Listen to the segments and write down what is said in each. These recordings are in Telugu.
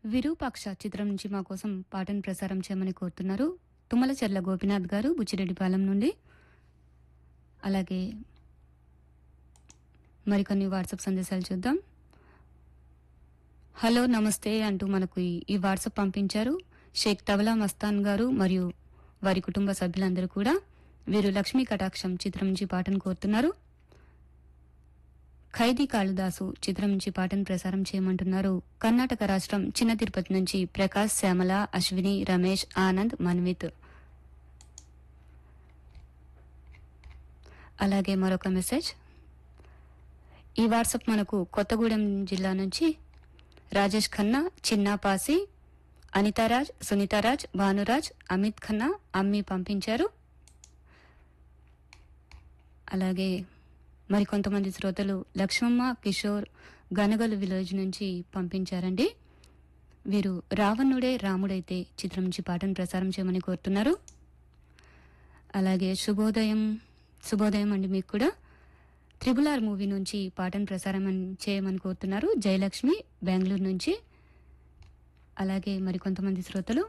విరూపాక్ష చిత్రం నుంచి మా కోసం పాటను ప్రసారం చేయమని కోరుతున్నారు తుమ్మలచెర్ల గోపినాథ్ గారు బుచ్చిరెడ్డిపాలెం నుండి అలాగే మరికొన్ని వాట్సాప్ సందేశాలు చూద్దాం హలో నమస్తే అంటూ మనకు ఈ- ఈ వాట్సాప్ పంపించారు షేక్ తబలా మస్తాన్ గారు మరియు వారి కుటుంబ సభ్యులందరూ కూడా వీరు లక్ష్మీ కటాక్షం చిత్రం నుంచి పాటను కోరుతున్నారు ఖైదీ కాళిదాసు చిత్రం నుంచి పాటను ప్రసారం చేయమంటున్నారు కర్ణాటక రాష్ట్రం చిన్న తిరుపతి నుంచి ప్రకాష్ శ్యామల అశ్విని రమేష్ ఆనంద్ మన్విత్ అలాగే మరొక మెసేజ్ ఈ వాట్సాప్ మనకు కొత్తగూడెం జిల్లా నుంచి రాజేష్ ఖన్నా చిన్నాపాసి అనితారాజ్ సునీతారాజ్ భానురాజ్ అమిత్ ఖన్నా అమ్మి పంపించారు అలాగే మరికొంతమంది శ్రోతలు లక్ష్మమ్మ కిషోర్ గనగలు విలేజ్ నుంచి పంపించారండి వీరు రావణుడే రాముడైతే చిత్రం నుంచి పాటను ప్రసారం చేయమని కోరుతున్నారు అలాగే శుభోదయం శుభోదయం అండి మీకు కూడా త్రిబుల్ ఆర్ మూవీ నుంచి పాటను ప్రసారం అన్- చేయమని కోరుతున్నారు జయలక్ష్మి బెంగళూరు నుంచి అలాగే మరికొంతమంది శ్రోతలు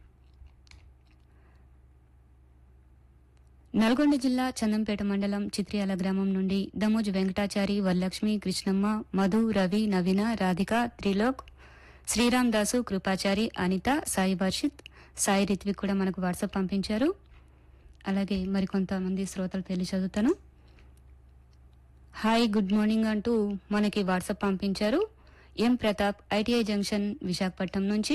నల్గొండ జిల్లా చందంపేట మండలం చిత్రియాల గ్రామం నుండి దమోజ్ వెంకటాచారి వరలక్ష్మి కృష్ణమ్మ మధు రవి నవీన రాధిక త్రిలోక్ శ్రీరామ్ దాసు కృపాచారి అనిత సాయి వర్షిత్ సాయి రిత్విక్ కూడా మనకు వాట్సాప్ పంపించారు అలాగే మరికొంతమంది శ్రోతల పేర్లు చదువుతాను హాయ్ గుడ్ మార్నింగ్ అంటూ మనకి వాట్సాప్ పంపించారు M Pratap ITI junction Visakhapatnam నుంచి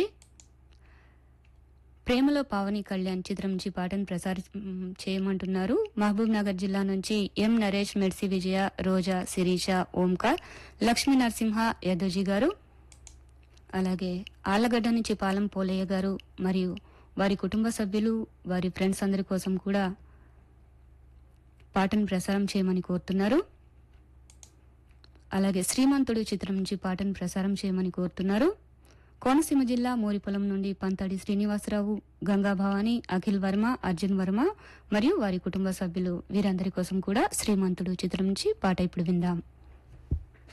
ప్రేమలో పావని కళ్యాణ్ చిత్రం నుంచి పాటను ప్రసారం మ్, చేయమంటున్నారు మహబూబ్ నగర్ జిల్లా నుంచి ఎం నరేష్ మెడ్సి విజయ రోజా శిరీష ఓంకార్ లక్ష్మీ నరసింహ యదోజీ గారు అలాగే ఆళ్లగడ్డ నుంచి పాలం పోలయ్య గారు మరియు వారి కుటుంబ సభ్యులు వారి ఫ్రెండ్స్ అందరి కోసం కూడా పాటను ప్రసారం చేయమని కోరుతున్నారు అలాగే శ్రీమంతుడు చిత్రం నుంచి పాటను ప్రసారం చేయమని కోరుతున్నారు కోనసీమ జిల్లా మోరిపొలం నుండి పంతడి శ్రీనివాసరావు గంగా భవాని అఖిల్ వర్మ అర్జున్ వర్మ మరియు వారి కుటుంబ సభ్యులు వీరందరి కోసం కూడా శ్రీమంతుడు చిత్రం నుంచి పాట ఇప్పుడు విందాం